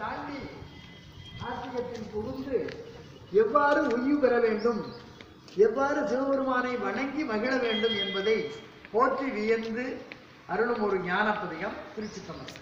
தாண்டி ஆசிரியத்தில் புகுந்து எவ்வாறு உய்வு பெற வேண்டும் எவ்வாறு சிவபெருமானை வணங்கி மகிழ வேண்டும் என்பதை போற்றி வியந்து அருளும் ஒரு ஞானப்பதிகம் திருச்சி சொன்னார்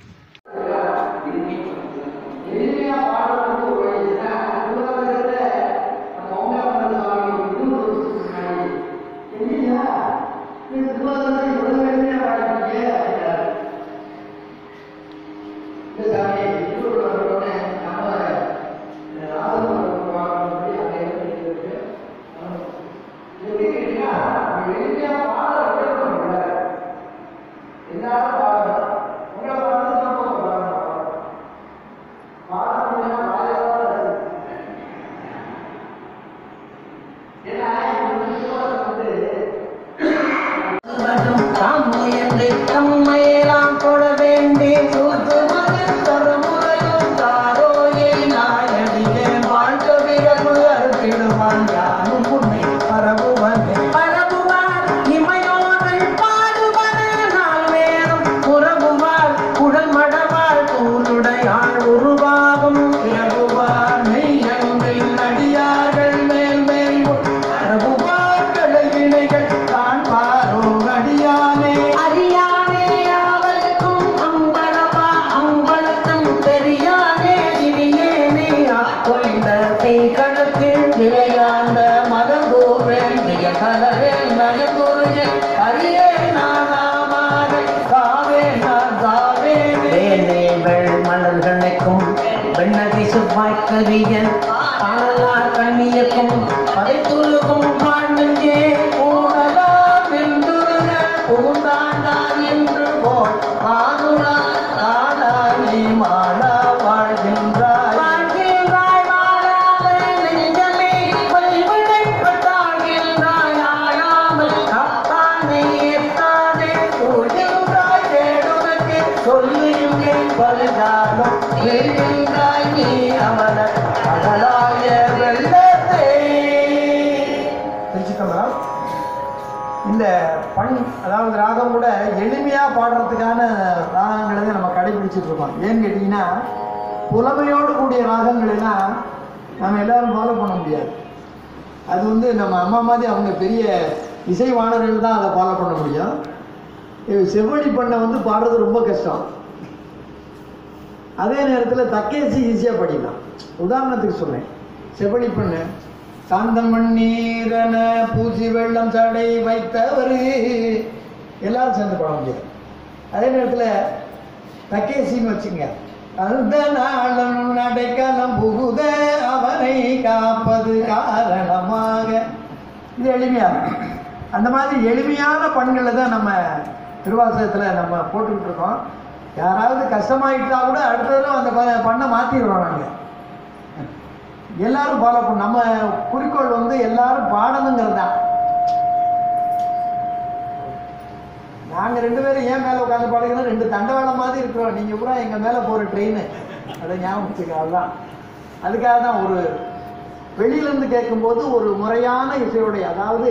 தம்மையன்றி தம்மையெல்லாம் தொட வேண்டி சூத்து மகன் தரமுறையும் தாரோயே நாயடியே வாழ்க விரவு அறுத்திடுவான் யாரும் உன்னை பரவுவன் பரவுவார் இமையோர்கள் பாடுவன நாள் வேறும் புறவுவார் குடல் மடவாள் தூளுடையாள் உருவாகும் பிறகுவார் மெய்யங்கில் அடியார்கள் மேல் மேல் பரவுவார் வினைகள் காண்பாரோ அடியானே அறியானே அவளுக்கும் அம்பளவா அம்பளத்தும் தெரியானே இனியேனே கொண்ட தீக்கணத்தில் நிலையாண்ட மதகூரேன் மிக கலவேல் நயகுருஜே அரியே நானாமாக காவே நான் காவே வேல் மலர்களைக்கும் வெண்ணதி சுப்பாய் கவியன் காணலார் கண்ணியக்கும் படைத்துருகும் வாழ்நெஞ்சே ஊழலா வெந்துருக புகுந்தாண்டான் என்று போல் ஆகுலார் ஆடானி மாளா வாழ்கின்றாய் வாழ்கின்றாய் வாழாத நெஞ்சமே வழிவிடைப்பட்டாழ்கின்றாய் ஆளாமல் காத்தானே எத்தாதே சொல்கின்றாய் தேடுவதற்கு சொல்லியும் பழுதாலும் வெல்கின்றாய் நீ அவன அகலாய வெள்ளத்தே திருச்சிதம்பரம் இந்த பண் அதாவது ராகம் கூட எளிமையாக பாடுறதுக்கான ராகங்களை தான் நம்ம கடைபிடிச்சிட்டு இருக்கோம் ஏன்னு கேட்டிங்கன்னா புலமையோடு கூடிய ராகங்கள் எல்லாம் நம்ம எல்லாரும் ஃபாலோ பண்ண முடியாது அது வந்து நம்ம அம்மா மாதிரி அவங்க பெரிய இசைவாணர்கள் தான் அதை ஃபாலோ பண்ண முடியும் இது செவ்வழி பண்ணை வந்து பாடுறது ரொம்ப கஷ்டம் அதே நேரத்தில் தக்கேசி ஈஸியாக படிக்கலாம் உதாரணத்துக்கு சொல்றேன் செவ்வழி பண்ணு சாந்தம் மண்ணீரன பூசி வெள்ளம் சடை வைத்தவர் எல்லாரும் சேர்ந்து பாட முடியாது அதே நேரத்தில் தக்கேசின்னு வச்சுங்க அந்த நாளும் நடைக்காலம் புகுத அவனை காப்பது காரணமாக இது எளிமையா இருக்கும். அந்த மாதிரி எளிமையான பண்களை தான் நம்ம திருவாசகத்தில் நம்ம போட்டுக்கிட்டு இருக்கோம் யாராவது கஷ்டமாயிட்டா கூட அடுத்த தடவை அந்த ப- பண்ணை மாற்றிடுறோம் நாங்கள் எல்லாரும் ஃபாலோ பண்ண நம்ம குறிக்கோள் வந்து எல்லாரும் பாடணுங்கிறது தான் நாங்கள் ரெண்டு பேரும் ஏன் மேலே உட்காந்து பாடுகிறோம் ரெண்டு தண்டவாளம் மாதிரி இருக்கிறோம் நீங்கள் பூரா எங்கள் மேலே போகிற ட்ரெயின் அதை ஞாபகம் வச்சுக்க அதுதான் அதுக்காக தான் ஒரு வெளியிலேருந்து கேட்கும்போது ஒரு முறையான இசையுடைய அதாவது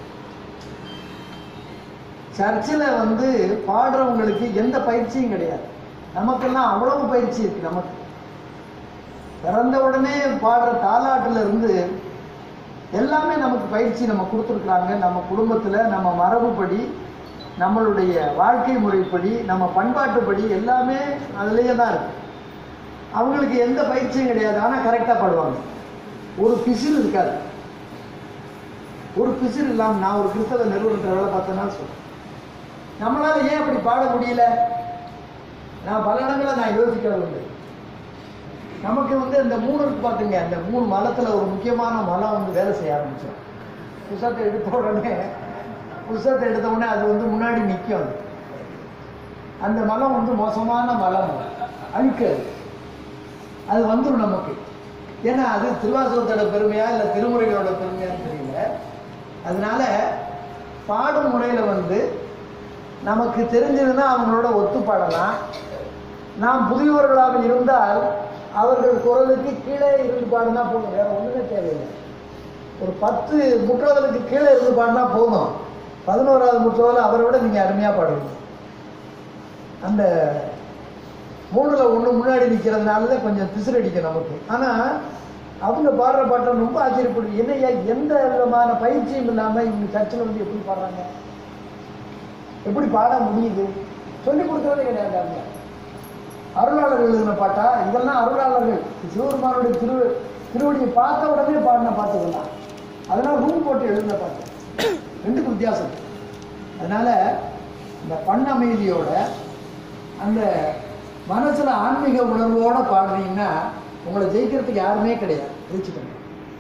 சர்ச்சில் வந்து பாடுறவங்களுக்கு எந்த பயிற்சியும் கிடையாது நமக்கெல்லாம் அவ்வளவு பயிற்சி இருக்கு நமக்கு பிறந்த உடனே பாடுற தாலாட்டுல இருந்து எல்லாமே நமக்கு பயிற்சி நம்ம கொடுத்துருக்குறாங்க நம்ம குடும்பத்தில் நம்ம மரபுப்படி நம்மளுடைய வாழ்க்கை முறைப்படி நம்ம பண்பாட்டுப்படி எல்லாமே அதுலேயே தான் இருக்கு அவங்களுக்கு எந்த பயிற்சியும் கிடையாது ஆனால் கரெக்டாக பாடுவாங்க ஒரு பிசில் இருக்காது ஒரு பிசில் இல்லாமல் நான் ஒரு கிறிஸ்தவ நிறுவனத்தில் வேலை பார்த்தேன்னா சொல்றேன் நம்மளால ஏன் அப்படி பாட முடியல நான் பல இடங்களை நான் யோசிக்கிறது உண்டு நமக்கு வந்து இந்த மூணு இருக்கு பார்த்துங்க அந்த மூணு மலத்தில் ஒரு முக்கியமான மலம் வந்து வேலை செய்ய ஆரம்பிச்சோம் புஸ்தகத்தை எடுத்த உடனே புஸ்தகத்தை எடுத்த உடனே அது வந்து முன்னாடி நிற்கும் அது அந்த மலம் வந்து மோசமான மலம் அழுக்கு அது அது வந்துடும் நமக்கு ஏன்னா அது திருவாசகத்தோட பெருமையா இல்லை திருமுறைகளோட பெருமையான்னு தெரியல அதனால பாடும் முறையில் வந்து நமக்கு தெரிஞ்சதுன்னா அவங்களோட ஒத்து பாடலாம் நாம் புதியவர்களாக இருந்தால் அவர்கள் குரலுக்கு கீழே இருந்து பாடினா போதும் வேற ஒன்றுமே தேவையில்லை ஒரு பத்து முற்றோதலுக்கு கீழே இருந்து பாடினா போதும் பதினோராவது முற்றோதல் அவரை விட நீங்கள் அருமையாக பாடுவீங்க அந்த மூணுல ஒண்ணு முன்னாடி நிக்கிறதுனால கொஞ்சம் பிசுறடிக்கும் நமக்கு ஆனா அவங்க பாடுற பாட்டை ரொம்ப ஆச்சரியப்படுது என்னய்யா எந்த விதமான பயிற்சியும் இல்லாம இவங்க சர்ச்சில் வந்து எப்படி பாடுறாங்க எப்படி பாட முடியுது சொல்லி கொடுக்கறதே கிடையாது அவங்க அருளாளர் எழுதின பாட்டா இதெல்லாம் அருளாளர்கள் சிவபெருமானுடைய திரு திருவடியை பார்த்த உடனே பாடின பாட்டுகள் அதெல்லாம் ரூம் போட்டு எழுதின பாட்டு ரெண்டுக்கு வித்தியாசம் அதனால இந்த பண்ண அமைதியோட அந்த மனசுல ஆன்மீக உணர்வோட பாடுறீங்கன்னா உங்களை ஜெயிக்கிறதுக்கு யாருமே கிடையாது ஜெயிச்சுக்கணும்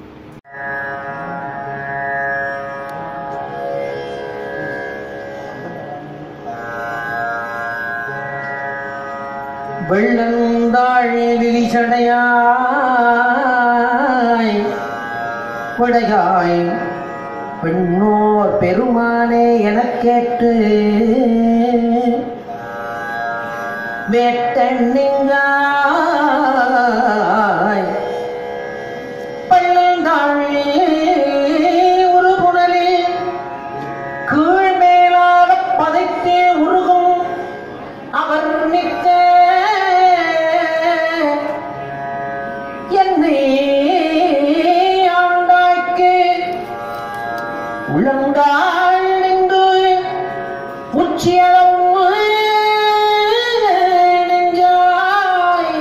வெள்ளந்தாள் விரிசடையாய் விடையாய் பெண்ணோர் பெருமானே எனக் கேட்டு வேட்டெண்ணிங்காய் பள்ளந்தாள் ஒரு புனலில் கீழ்மேலாக பதைத்தே உருகும் அவர் நிற்க என்னை ஆண்டாய்க்கு உள்ளங்கால் நின்று உச்சியளவு நெஞ்சாய்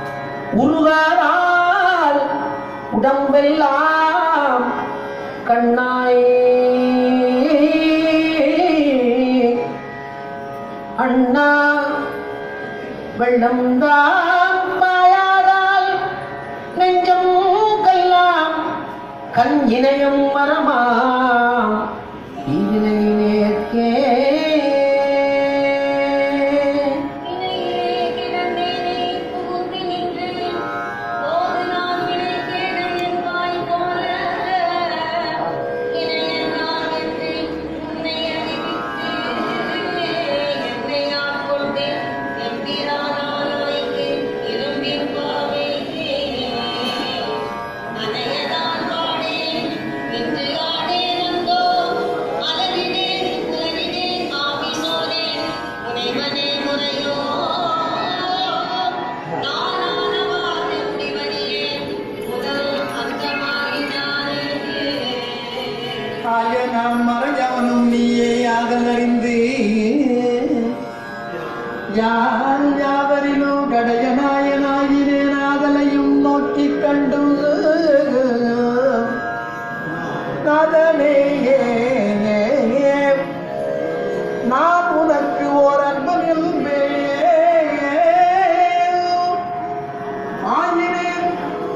உருகாதால் உடம்பெல்லாம் கண்ணாய் அண்ணா வெள்ளம் தான் பாயாதால் நெஞ்சம் கல்லாம் கண் இணையும் மரமாம் இதனை நேர்க்கே வினையே கிடந்தேனே புகுந்து நின்றேன் போது நான் வினை கேடு என் வாய் போல இணையனான் என்று உன்னை அறிவித்து என்னை ஆட்கொண்டு எம்பிரானாய்க்கு இரும்பின் பாவை அனையதான் பாடேன் இன்று ஆடேன் அந்தோ அலறினேன் உலறினேன் ஆவினோரேன் உனைவனே முறையோ நானானவார் எப்படிவனியேன் முதல் அந்தமாகினானே ஆயனாம் மறையவனும் நீயே ஆதலறிந்து யார் யாவரிலும் கடையனாயனாயினேன் ஆதலையும் நோக்கி கண்டு நாதனேயே நான் உனக்கு ஓர் அன்பனில் ஆயினேன்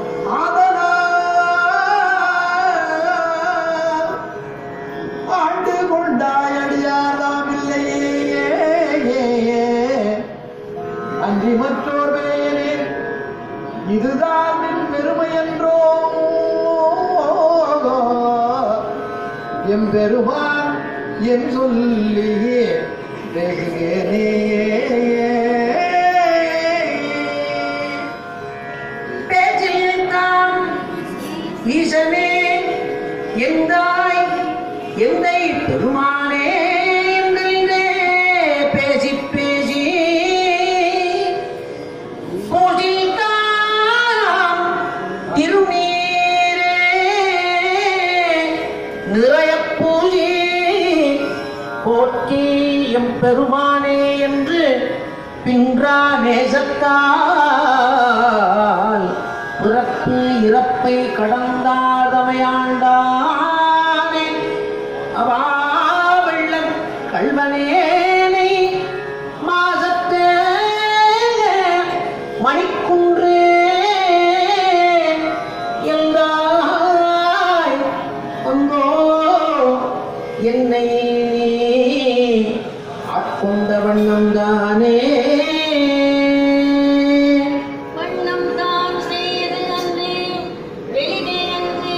ஆதலால் ஆண்டு கொண்டாயடியாதாம் இல்லையே அன்றி மற்றோர் வேலே இதுதான் என் பெருமை என்றோ எம் பெருமான் என் சொல்லியே வெகுகேனே பேச்சில் தான் ஈசனே எந்தாய் எந்தை பெருமானே என்றே பேசி பேசி கோஷில் தாம் திருநீரே நிறைய பூஜை போற்றி எம் பெருமானே என்று பின்றா நேசத்தால் பிறப்பு இறப்பை கடந்தாதமையாண்டானே அவா வெள்ளம் கல்வனேனை மாசத்தே மணிக்குன்றே எந்தாய் வந்தோ என்னை ஆட்கொண்ட வண்ணம்தானே வண்ணம் தான் செய்து அன்றே வெளிதே அன்று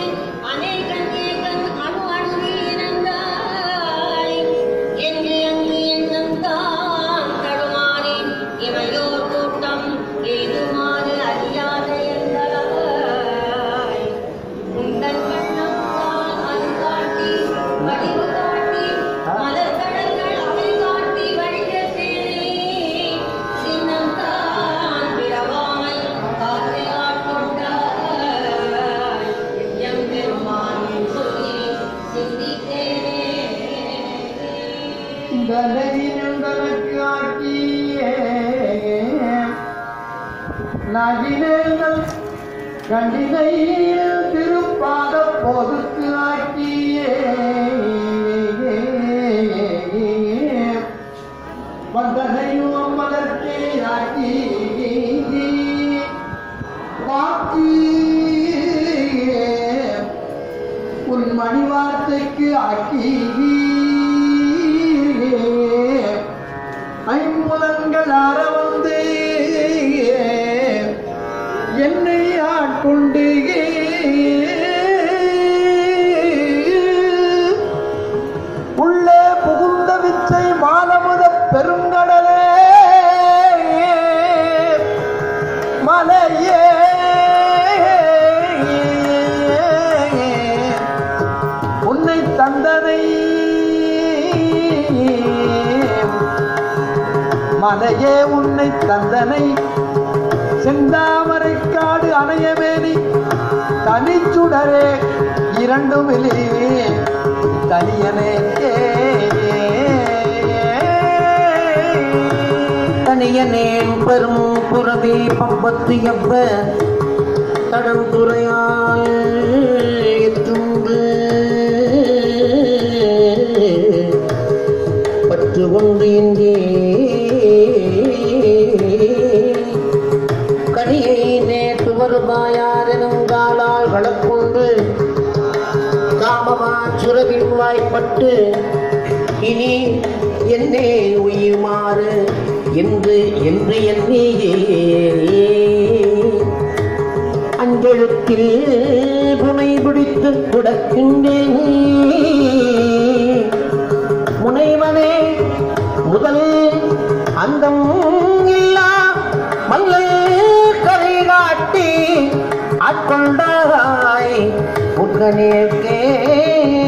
நகினேங்கள் கண்டினையில் திருப்பாத பொதுக்கு ஆக்கியே வந்தனையும் மலர்க்கே ஆக்கி வாக்கி உன் மணி வார்த்தைக்கு ஆக்கி ஐம்புலன்கள் அற வந்து என்னை ஆட்கொண்டு உள்ளே புகுந்த விச்சை மாலமுத பெருங்கடலே மலையே உன்னை தந்தனை மலையே உன்னை தந்தனை செந்தாமரை காடு அணையவேணி தனிச்சுடரே இரண்டுமிலே தனியனே தனியனேன் பெரும் புறவே பம்பத்து எவ்வ தடந்துரையால் எத்துண்டு பற்று கொண்டு இன்றே கனியை நேற்று வருவாயார் எனும் காலால் வளர்கொண்டு காமமா சுரவின் வாய்ப்பட்டு இனி என்னே உயுமாறு என்று என்று என்னே அஞ்செழுத்தில் புனை பிடித்து குடக்கின்றேன் முனைவனே முதல் அந்தம் இல்லா மல்லை கரை காட்டி ஆட்கொண்டாய் முக்கனேற்கே